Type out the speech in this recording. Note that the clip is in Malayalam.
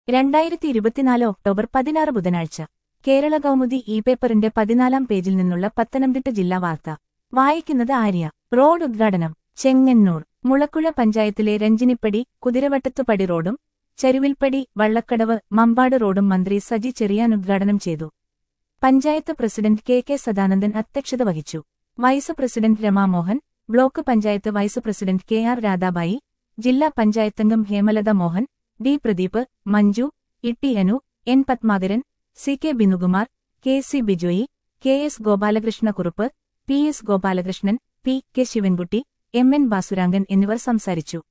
രണ്ടായിരത്തി ഇരുപത്തിനാല് ഒക്ടോബർ പതിനാറ് ബുധനാഴ്ച കേരള കൗമുദി ഇ പേപ്പറിന്റെ പതിനാലാം പേജിൽ നിന്നുള്ള പത്തനംതിട്ട ജില്ലാ വാർത്ത വായിക്കുന്നത് ആര്യ റോഡ് ഉദ്ഘാടനം ചെങ്ങന്നൂർ മുളക്കുഴ പഞ്ചായത്തിലെ രഞ്ജിനിപ്പടി കുതിരവട്ടത്തുപടി റോഡും ചരുവിൽപ്പടി വള്ളക്കടവ് മമ്പാട് റോഡും മന്ത്രി സജി ചെറിയാൻ ഉദ്ഘാടനം ചെയ്തു panchayat president K K Sadanandan അധ്യക്ഷത വഹിച്ചു vice president Ramamohan block panchayat vice president K R Radhabai ജില്ലാ പഞ്ചായത്തംഗം Hemalatha Mohan D Pradeep Manju Itty Anu N Padmakaran C K Binukumar K C Bijoy K S Gopalakrishnakurup P S Gopalakrishnan P K Sivankutty M N Basurangan എന്നിവർ സംസാരിച്ചു